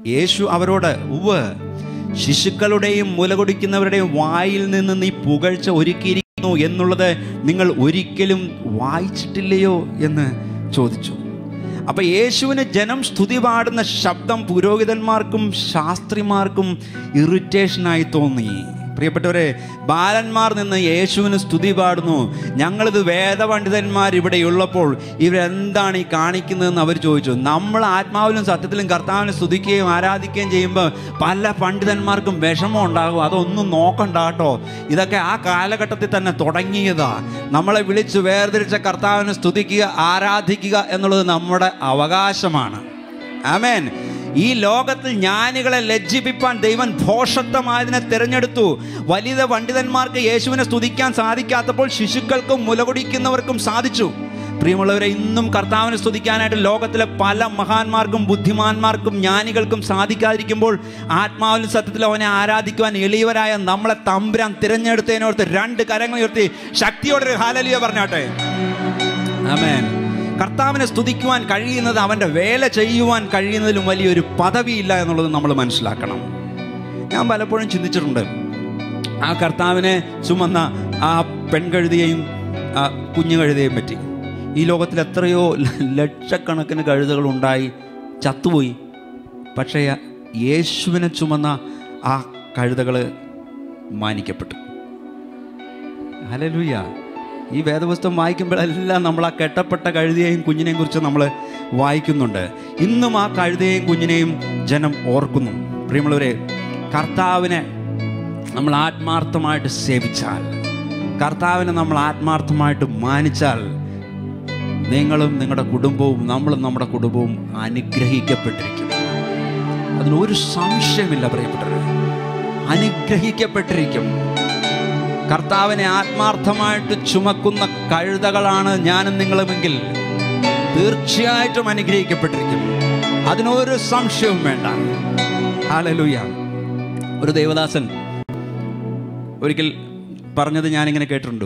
യേശു അവരോട് ഉവ് ശിശുക്കളുടെയും മുലകൊടിക്കുന്നവരുടെയും വായിൽ നിന്ന് നീ പുകഴ്ച ഒരുക്കിയിരിക്കുന്നു എന്നുള്ളത് നിങ്ങൾ ഒരിക്കലും വായിച്ചിട്ടില്ലയോ എന്ന് ചോദിച്ചു അപ്പൊ യേശുവിന് ജനം സ്തുതി പാടുന്ന ശബ്ദം പുരോഹിതന്മാർക്കും ശാസ്ത്രിമാർക്കും ഇറിറ്റേഷനായി തോന്നി പ്രിയപ്പെട്ടവരെ ബാലന്മാർ നിന്ന് യേശുവിന് സ്തുതി പാടുന്നു ഞങ്ങളിത് വേദപണ്ഡിതന്മാർ ഇവിടെ ഉള്ളപ്പോൾ ഇവരെന്താണ് ഈ കാണിക്കുന്നതെന്ന് അവർ ചോദിച്ചു നമ്മൾ ആത്മാവിലും സത്യത്തിലും കർത്താവിനെ സ്തുതിക്കുകയും ആരാധിക്കുകയും ചെയ്യുമ്പോൾ പല പണ്ഡിതന്മാർക്കും വിഷമം ഉണ്ടാകും അതൊന്നും നോക്കണ്ട കേട്ടോ ഇതൊക്കെ ആ കാലഘട്ടത്തിൽ തന്നെ തുടങ്ങിയതാ നമ്മളെ വിളിച്ച് വേർതിരിച്ച കർത്താവിനെ സ്തുതിക്കുക ആരാധിക്കുക എന്നുള്ളത് നമ്മുടെ അവകാശമാണ് ആമേൻ ഈ ലോകത്തിൽ ജ്ഞാനികളെ ലജ്ജിപ്പിപ്പാൻ ദൈവം ഭോഷത്വമായതിനെ തിരഞ്ഞെടുത്തു വലിയ പണ്ഡിതന്മാർക്ക് യേശുവിനെ സ്തുതിക്കാൻ സാധിക്കാത്തപ്പോൾ ശിശുക്കൾക്കും മുലകുടിക്കുന്നവർക്കും സാധിച്ചു പ്രിയമുള്ളവരെ ഇന്നും കർത്താവിനെ സ്തുതിക്കാനായിട്ട് ലോകത്തിലെ പല മഹാന്മാർക്കും ബുദ്ധിമാന്മാർക്കും ജ്ഞാനികൾക്കും സാധിക്കാതിരിക്കുമ്പോൾ ആത്മാവിലും സത്യത്തിലും അവനെ ആരാധിക്കുവാൻ എളിയവരായ നമ്മളെ തമ്പുരാൻ തിരഞ്ഞെടുത്തതിനോർത്ത് രണ്ട് കരങ്ങൾ ഉയർത്തി ശക്തിയോടെ ഹാലലിയ പറഞ്ഞാട്ടെ ആമേൻ കർത്താവിനെ സ്തുതിക്കുവാൻ കഴിയുന്നത് അവൻ്റെ വേല ചെയ്യുവാൻ കഴിയുന്നതിലും വലിയൊരു പദവിയില്ല എന്നുള്ളത് നമ്മൾ മനസ്സിലാക്കണം ഞാൻ പലപ്പോഴും ചിന്തിച്ചിട്ടുണ്ട് ആ കർത്താവിനെ ചുമന്ന ആ പെൺകഴുതിയെയും ആ കുഞ്ഞു കഴുതയെയും പറ്റി ഈ ലോകത്തിൽ എത്രയോ ലക്ഷക്കണക്കിന് കഴുതകൾ ഉണ്ടായി ചത്തുപോയി പക്ഷേ യേശുവിനെ ചുമന്ന ആ കഴുതകൾ മാനിക്കപ്പെട്ടു ഹലലുയ്യ ഈ വേദപുസ്തകം വായിക്കുമ്പോഴെല്ലാം നമ്മൾ ആ കെട്ടപ്പെട്ട കഴുതിയെയും കുഞ്ഞിനെയും കുറിച്ച് നമ്മൾ വായിക്കുന്നുണ്ട് ഇന്നും ആ കഴുതയെയും കുഞ്ഞിനെയും ജനം ഓർക്കുന്നു പ്രിയമുള്ളവരെ കർത്താവിനെ നമ്മൾ ആത്മാർത്ഥമായിട്ട് സേവിച്ചാൽ കർത്താവിനെ നമ്മൾ ആത്മാർത്ഥമായിട്ട് മാനിച്ചാൽ നിങ്ങളും നിങ്ങളുടെ കുടുംബവും നമ്മളും നമ്മുടെ കുടുംബവും അനുഗ്രഹിക്കപ്പെട്ടിരിക്കും അതിനൊരു സംശയമില്ല പ്രിയപ്പെട്ടവരെ അനുഗ്രഹിക്കപ്പെട്ടിരിക്കും കർത്താവിനെ ആത്മാർത്ഥമായിട്ട് ചുമക്കുന്ന കഴുതകളാണ് ഞാനും നിങ്ങളുമെങ്കിൽ തീർച്ചയായിട്ടും അനുഗ്രഹിക്കപ്പെട്ടിരിക്കും അതിനൊരു സംശയവും വേണ്ട ഹാലലൂയ ഒരു ദേവദാസൻ ഒരിക്കൽ പറഞ്ഞത് ഞാനിങ്ങനെ കേട്ടിട്ടുണ്ട്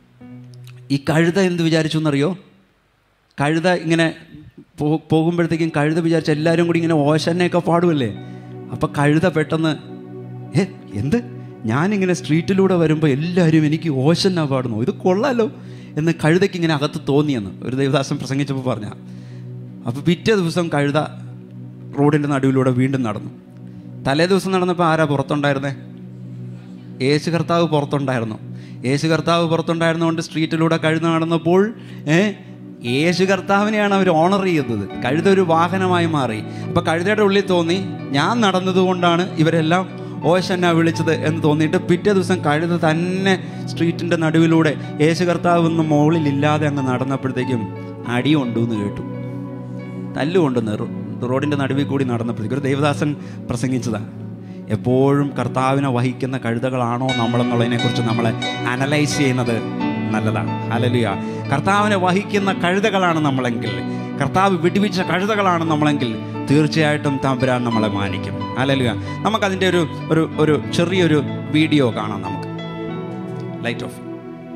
ഈ കഴുത എന്ത് വിചാരിച്ചു എന്നറിയോ കഴുത ഇങ്ങനെ പോ പോകുമ്പോഴത്തേക്കും കഴുത വിചാരിച്ച എല്ലാവരും കൂടി ഇങ്ങനെ ഓശനെയൊക്കെ പാടുമല്ലേ അപ്പം കഴുത പെട്ടെന്ന് ഏ എന്ത് ഞാനിങ്ങനെ സ്ട്രീറ്റിലൂടെ വരുമ്പോൾ എല്ലാവരും എനിക്ക് ഓശന്നാ പാടുന്നു ഇത് കൊള്ളാലോ എന്ന് കഴുതയ്ക്ക് ഇങ്ങനെ അകത്ത് തോന്നിയെന്ന് ഒരു ദേവദാസൻ പ്രസംഗിച്ചപ്പോൾ പറഞ്ഞ അപ്പോൾ പിറ്റേ ദിവസം കഴുത റോഡിൻ്റെ നടുവിലൂടെ വീണ്ടും നടന്നു തലേ ദിവസം നടന്നപ്പോൾ ആരാ പുറത്തുണ്ടായിരുന്നേ യേശു കർത്താവ് പുറത്തുണ്ടായിരുന്നു യേശു കർത്താവ് പുറത്തുണ്ടായിരുന്നുകൊണ്ട് സ്ട്രീറ്റിലൂടെ കഴുത നടന്നപ്പോൾ ഏ യേശു കർത്താവിനെയാണ് അവർ ഓണർ ചെയ്യുന്നത് കഴുത ഒരു വാഹനമായി മാറി അപ്പോൾ കഴുതയുടെ ഉള്ളിൽ തോന്നി ഞാൻ നടന്നതുകൊണ്ടാണ് ഇവരെല്ലാം ഓശന്ന വിളിച്ചത് എന്ന് തോന്നിയിട്ട് പിറ്റേ ദിവസം കഴുത തന്നെ സ്ട്രീറ്റിൻ്റെ നടുവിലൂടെ യേശു കർത്താവ് ഒന്നും മുകളിലില്ലാതെ അങ്ങ് നടന്നപ്പോഴത്തേക്കും അടി കൊണ്ടു എന്ന് കേട്ടു തല്ലുകൊണ്ടെന്ന് റോഡിൻ്റെ നടുവിൽ കൂടി നടന്നപ്പോഴത്തേക്കും ഒരു ദേവദാസൻ പ്രസംഗിച്ചതാണ് എപ്പോഴും കർത്താവിനെ വഹിക്കുന്ന കഴുതകളാണോ നമ്മളെന്നുള്ളതിനെക്കുറിച്ച് നമ്മളെ അനലൈസ് ചെയ്യുന്നത് നല്ലതാണ് അലലുയ കർത്താവിനെ വഹിക്കുന്ന കഴുതകളാണ് നമ്മളെങ്കിൽ കർത്താവ് വിടുവിച്ച കഴുതകളാണ് നമ്മളെങ്കിൽ തീർച്ചയായിട്ടും തമ്പുരാൻ നമ്മളെ മാനിക്കും അലലുയ നമുക്കതിൻ്റെ ഒരു ഒരു ഒരു ചെറിയൊരു വീഡിയോ കാണാം നമുക്ക് light off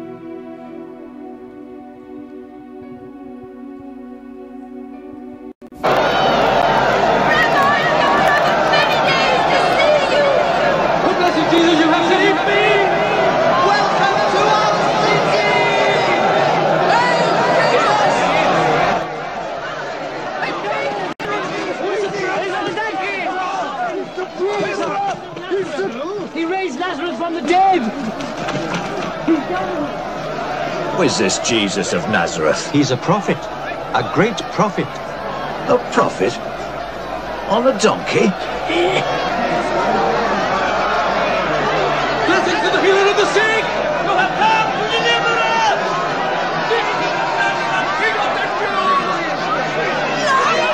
Oh, blessed Jesus, you have saved me! Welcome to our city! He raised Lazarus from the dead! Who is this Jesus of Nazareth? He's a prophet, a great prophet. A prophet? On a donkey? Blessings to the healer of the sick! You have come to deliver us! Jesus of Nazareth, King of the Jews!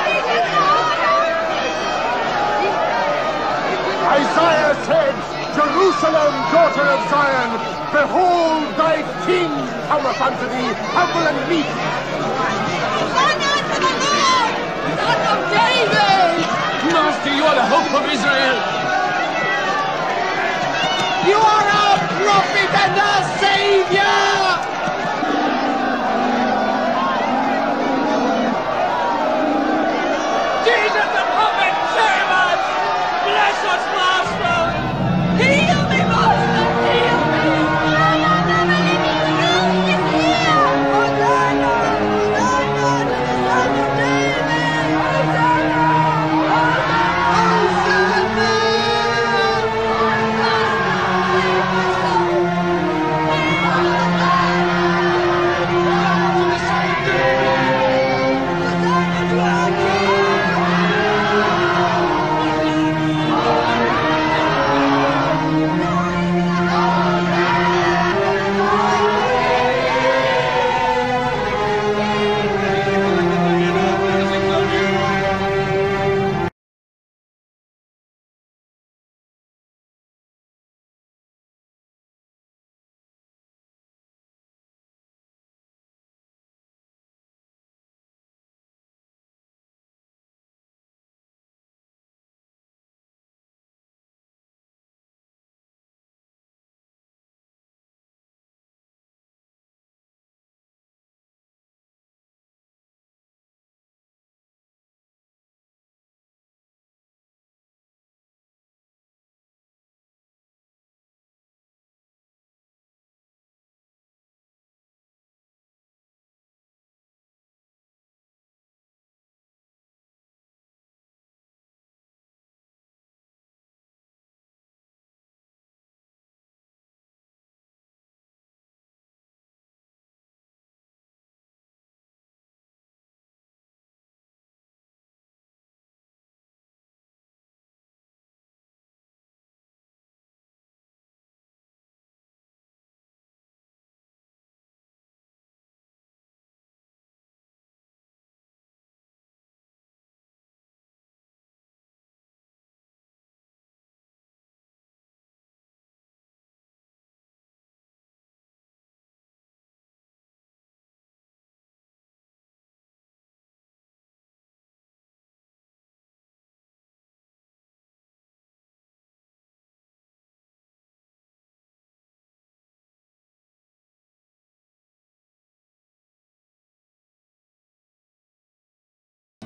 Isaiah said, Jerusalem, daughter of Zion, behold thy king cometh unto thee, humble and meek. Honor to the Lord! Son of David! Master, you are the hope of Israel! You are our prophet and our savior! Jesus the prophet, save us!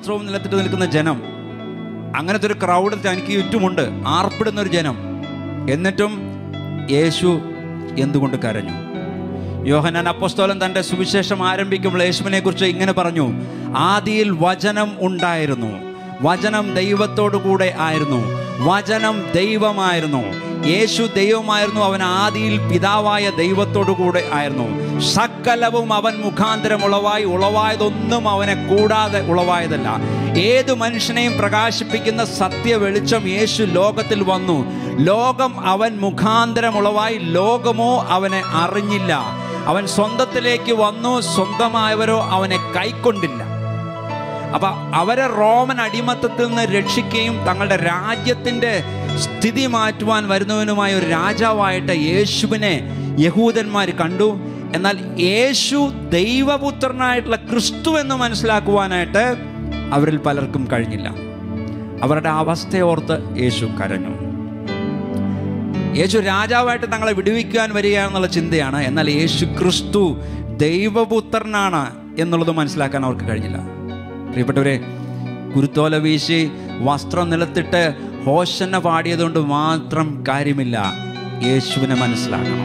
വസ്ത്രവും നിലത്തിട്ട് നിൽക്കുന്ന ജനം അങ്ങനത്തെ ഒരു crowd തനിക്ക് ചുറ്റുമുണ്ട് ആർപ്പിടുന്ന ഒരു ജനം എന്നിട്ടും യേശു എന്തുകൊണ്ട് കരഞ്ഞു യോഹനാൻ അപ്പോസ്തോലൻ തൻ്റെ സുവിശേഷം ആരംഭിക്കുമ്പോൾ യേശുവിനെ കുറിച്ച് ഇങ്ങനെ പറഞ്ഞു ആദിയിൽ വചനം ഉണ്ടായിരുന്നു വചനം ദൈവത്തോടു കൂടെ ആയിരുന്നു വചനം ദൈവമായിരുന്നു യേശു ദൈവമായിരുന്നു അവൻ ആദിയിൽ പിതാവായ ദൈവത്തോടു കൂടെ ആയിരുന്നു സകലവും അവൻ മുഖാന്തരം ഉളവായി ഉളവായതൊന്നും അവനെ കൂടാതെ ഉളവായതല്ല ഏതു മനുഷ്യനെയും പ്രകാശിപ്പിക്കുന്ന സത്യ വെളിച്ചം യേശു ലോകത്തിൽ വന്നു ലോകം അവൻ മുഖാന്തരം ഉളവായി ലോകമോ അവനെ അറിഞ്ഞില്ല അവൻ സ്വന്തത്തിലേക്ക് വന്നു സ്വന്തമായവരോ അവനെ കൈക്കൊണ്ടില്ല അപ്പൊ അവരെ റോമൻ അടിമത്തത്തിൽ നിന്ന് രക്ഷിക്കുകയും തങ്ങളുടെ രാജ്യത്തിന്റെ സ്ഥിതി മാറ്റുവാൻ വരുന്നവനുമായ ഒരു രാജാവായിട്ട് യേശുവിനെ യഹൂദന്മാർ കണ്ടു എന്നാൽ യേശു ദൈവപുത്രനായിട്ടുള്ള ക്രിസ്തു എന്ന് മനസ്സിലാക്കുവാനായിട്ട് അവരിൽ പലർക്കും കഴിഞ്ഞില്ല അവരുടെ അവസ്ഥയോർത്ത് യേശു കരഞ്ഞു യേശു രാജാവായിട്ട് തങ്ങളെ വിടുവിക്കാൻ വരികയാണെന്നുള്ള ചിന്തയാണ് എന്നാൽ യേശു ക്രിസ്തു ദൈവപുത്രനാണ് എന്നുള്ളത് മനസ്സിലാക്കാൻ അവർക്ക് കഴിഞ്ഞില്ല പ്രിയപ്പെട്ടവരെ കുരുത്തോല വീശി വസ്ത്രം നിലത്തിട്ട് ഹോശന്ന പാടിയതുകൊണ്ട് മാത്രം കാര്യമില്ല യേശുവിനെ മനസ്സിലാക്കണം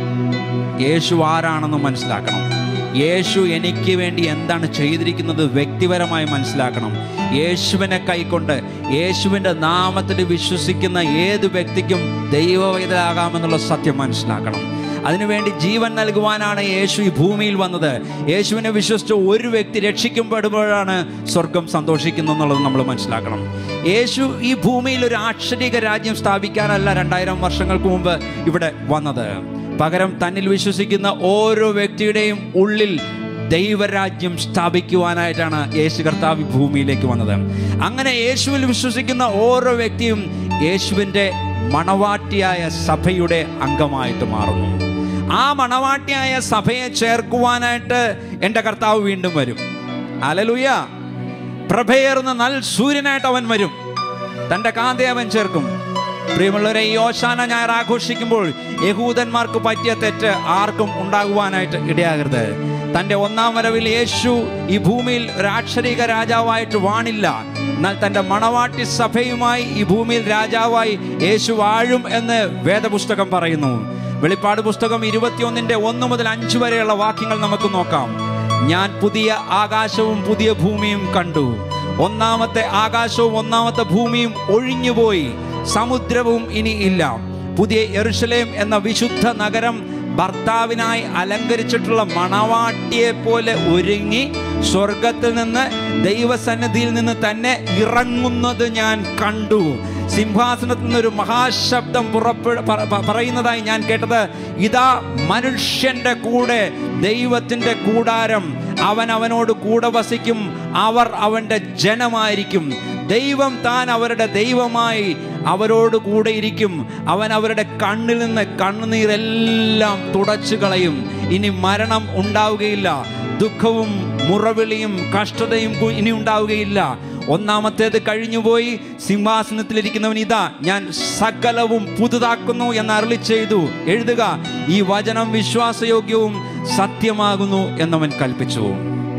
യേശു ആരാണെന്ന് മനസ്സിലാക്കണം യേശു എനിക്ക് വേണ്ടി എന്താണ് ചെയ്തിരിക്കുന്നത് വ്യക്തിപരമായി മനസ്സിലാക്കണം യേശുവിനെ കൈക്കൊണ്ട് യേശുവിൻ്റെ നാമത്തിൽ വിശ്വസിക്കുന്ന ഏത് വ്യക്തിക്കും ദൈവവൈതലാകാമെന്നുള്ള സത്യം മനസ്സിലാക്കണം അതിനുവേണ്ടി ജീവൻ നൽകുവാനാണ് യേശു ഈ ഭൂമിയിൽ വന്നത് യേശുവിനെ വിശ്വസിച്ച ഒരു വ്യക്തി രക്ഷിക്കപ്പെടുമ്പോഴാണ് സ്വർഗം സന്തോഷിക്കുന്നത് എന്നുള്ളത് നമ്മൾ മനസ്സിലാക്കണം യേശു ഈ ഭൂമിയിൽ ഒരു ആക്ഷരിക രാജ്യം സ്ഥാപിക്കാനല്ല രണ്ടായിരം വർഷങ്ങൾക്ക് മുമ്പ് ഇവിടെ വന്നത് പകരം തന്നിൽ വിശ്വസിക്കുന്ന ഓരോ വ്യക്തിയുടെയും ഉള്ളിൽ ദൈവരാജ്യം സ്ഥാപിക്കുവാനായിട്ടാണ് യേശു കർത്താവ് ഈ ഭൂമിയിലേക്ക് വന്നത് അങ്ങനെ യേശുവിൽ വിശ്വസിക്കുന്ന ഓരോ വ്യക്തിയും യേശുവിൻ്റെ മണവാട്ടിയായ സഭയുടെ അംഗമായിട്ട് മാറുന്നു ആ മണവാട്ടിയായ സഭയെ ചേർക്കുവാനായിട്ട് എൻ്റെ കർത്താവ് വീണ്ടും വരും അലലുയ പ്രഭയേറുന്ന നൽ സൂര്യനായിട്ട് അവൻ വരും തൻ്റെ കാന്തയെ അവൻ ചേർക്കും പ്രിയമുള്ളവരെ ഈ ഓശാന ഞായർ ആഘോഷിക്കുമ്പോൾ യഹൂദന്മാർക്ക് പറ്റിയ തെറ്റ് ആർക്കും ഉണ്ടാകുവാനായിട്ട് ഇടയാകരുത് തൻ്റെ ഒന്നാം വരവിൽ യേശു ഈ ഭൂമിയിൽ ഒരു അക്ഷരിക രാജാവായിട്ട് വാണില്ല എന്നാൽ തൻ്റെ മണവാട്ടി സഭയുമായി ഈ ഭൂമിയിൽ രാജാവായി യേശു വാഴും എന്ന് വേദപുസ്തകം പറയുന്നു വെളിപ്പാട് പുസ്തകം ഇരുപത്തിയൊന്നിൻ്റെ ഒന്ന് മുതൽ അഞ്ച് വരെയുള്ള വാക്യങ്ങൾ നമുക്ക് നോക്കാം ഞാൻ പുതിയ ആകാശവും പുതിയ ഭൂമിയും കണ്ടു ഒന്നാമത്തെ ആകാശവും ഒന്നാമത്തെ ഭൂമിയും ഒഴിഞ്ഞുപോയി സമുദ്രവും ഇനി ഇല്ല പുതിയ എറുഷലേം എന്ന വിശുദ്ധ നഗരം ഭർത്താവിനായി അലങ്കരിച്ചിട്ടുള്ള മണവാട്ടിയെ പോലെ ഒരുങ്ങി സ്വർഗത്തിൽ നിന്ന് ദൈവസന്നിധിയിൽ നിന്ന് തന്നെ ഇറങ്ങുന്നത് ഞാൻ കണ്ടു സിംഹാസനത്തിൽ നിന്നൊരു മഹാശബ്ദം പുറപ്പെ പ- പ- പറയുന്നതായി ഞാൻ കേട്ടത് ഇതാ മനുഷ്യന്റെ കൂടെ ദൈവത്തിന്റെ കൂടാരം അവൻ അവനോട് കൂടെ വസിക്കും അവർ അവന്റെ ജനമായിരിക്കും ദൈവം താൻ അവരുടെ ദൈവമായി അവരോട് കൂടെ ഇരിക്കും അവൻ അവരുടെ കണ്ണിൽ നിന്ന് കണ്ണുനീരെല്ലാം തുടച്ചു കളയും ഇനി മരണം ഉണ്ടാവുകയില്ല ദുഃഖവും മുറവിളിയും കഷ്ടതയും കു- ഇനി ഉണ്ടാവുകയില്ല ഒന്നാമത്തേത് കഴിഞ്ഞുപോയി സിംഹാസനത്തിലിരിക്കുന്നവൻ ഇതാ ഞാൻ സകലവും പുതുതാക്കുന്നു എന്ന് അരളി ചെയ്തു എഴുതുക ഈ വചനം വിശ്വാസയോഗ്യവും സത്യമാകുന്നു എന്നവൻ കൽപ്പിച്ചു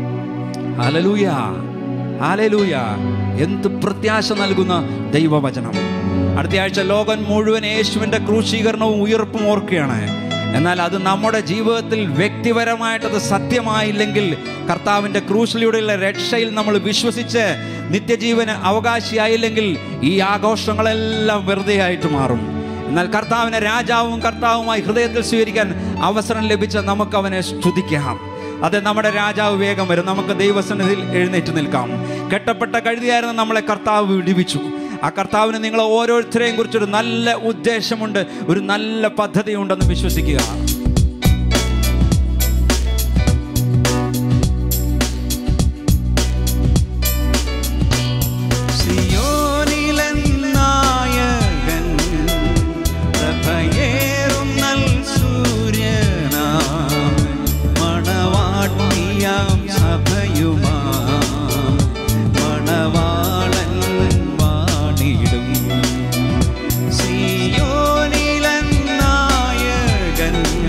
ഹലലൂയ ഹലലൂയ എന്ത് പ്രത്യാശ നൽകുന്ന ദൈവവചനം അടുത്ത ആഴ്ച ലോകം മുഴുവൻ യേശുവിൻ്റെ ക്രൂശീകരണവും ഉയർപ്പും ഓർക്കുകയാണ് എന്നാൽ അത് നമ്മുടെ ജീവിതത്തിൽ വ്യക്തിപരമായിട്ടത് സത്യമായില്ലെങ്കിൽ കർത്താവിൻ്റെ ക്രൂശിലൂടെയുള്ള രക്ഷയിൽ നമ്മൾ വിശ്വസിച്ച് നിത്യജീവന് അവകാശിയായില്ലെങ്കിൽ ഈ ആഘോഷങ്ങളെല്ലാം വെറുതെ ആയിട്ട് മാറും എന്നാൽ കർത്താവിനെ രാജാവും കർത്താവുമായി ഹൃദയത്തിൽ സ്വീകരിക്കാൻ അവസരം ലഭിച്ച നമുക്ക് അവനെ സ്തുതിക്കാം അതെ നമ്മുടെ രാജാവ് വേഗം വരും നമുക്ക് ദൈവസന്നിധിയിൽ എഴുന്നേറ്റ് നിൽക്കാം കെട്ടപ്പെട്ട കഴുതിയായിരുന്ന നമ്മളെ കർത്താവ് വിടിവിച്ചു ആ കർത്താവിന് നിങ്ങൾ ഓരോരുത്തരെയും കുറിച്ചൊരു നല്ല ഉദ്ദേശമുണ്ട് ഒരു നല്ല പദ്ധതി ഉണ്ടെന്ന് വിശ്വസിക്കുക സിയോനിലെന്നായകൻ പ്രഭയേറും നൽ സൂര്യനാം മണവാട്ടിയാം സഭയുമാം മണവാളൻ വാണിടും സിയോനിലെന്നായകൻ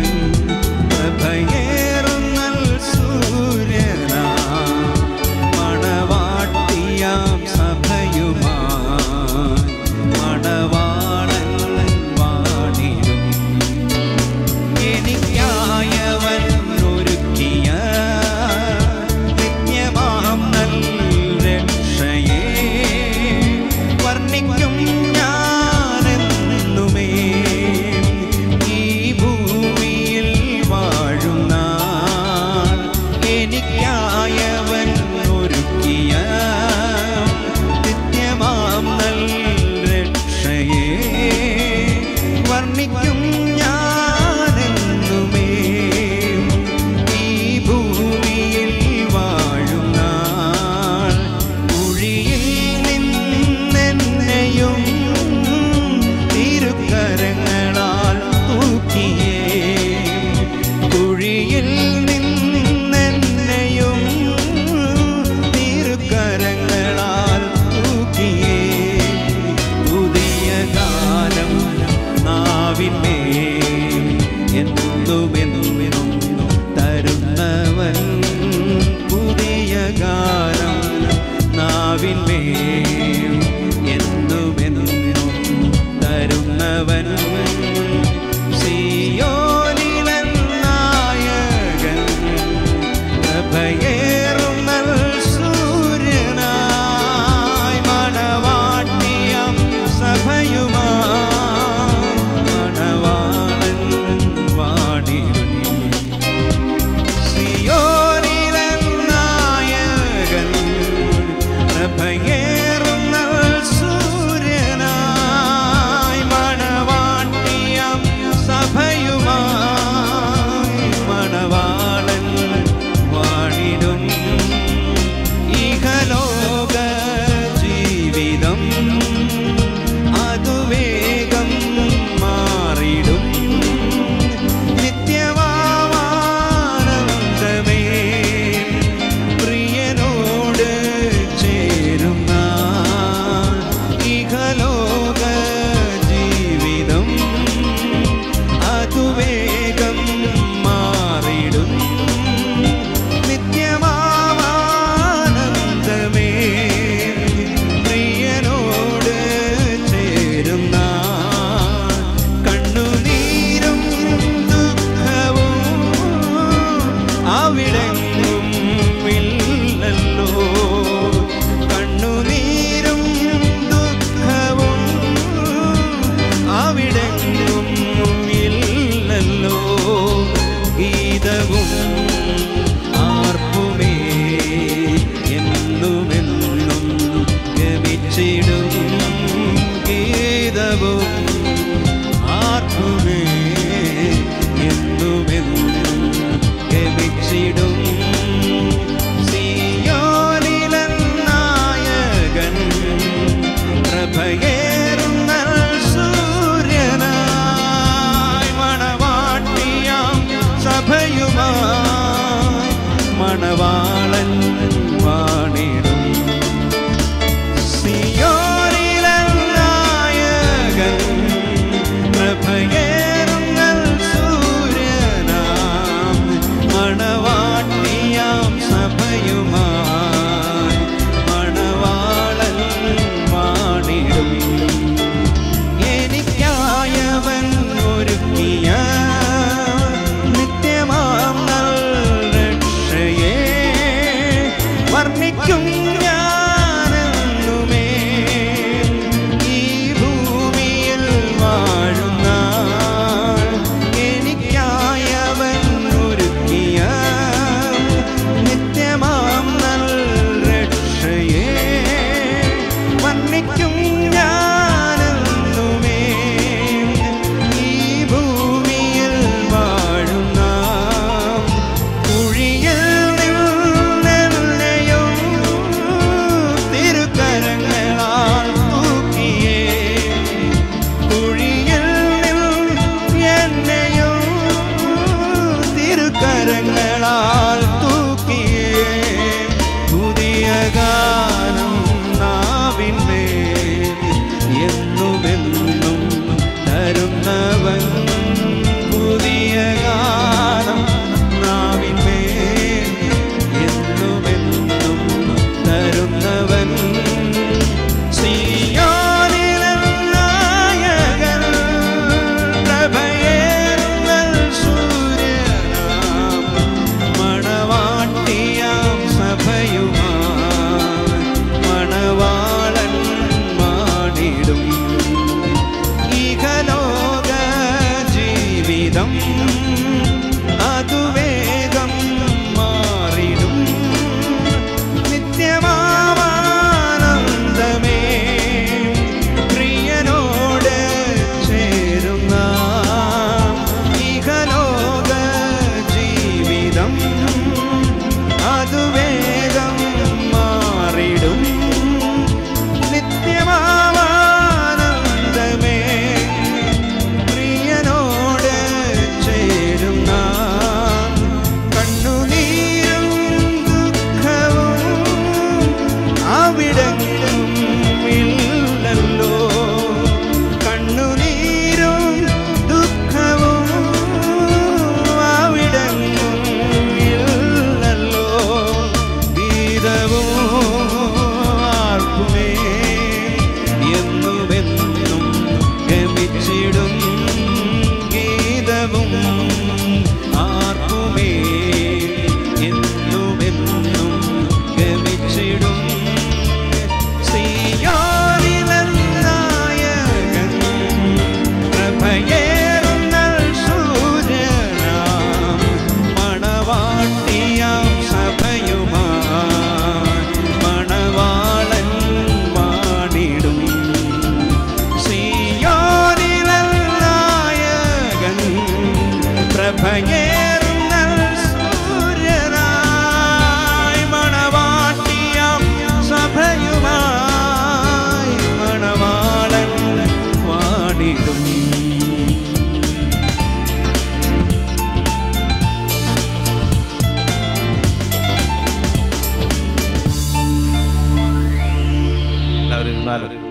കാലം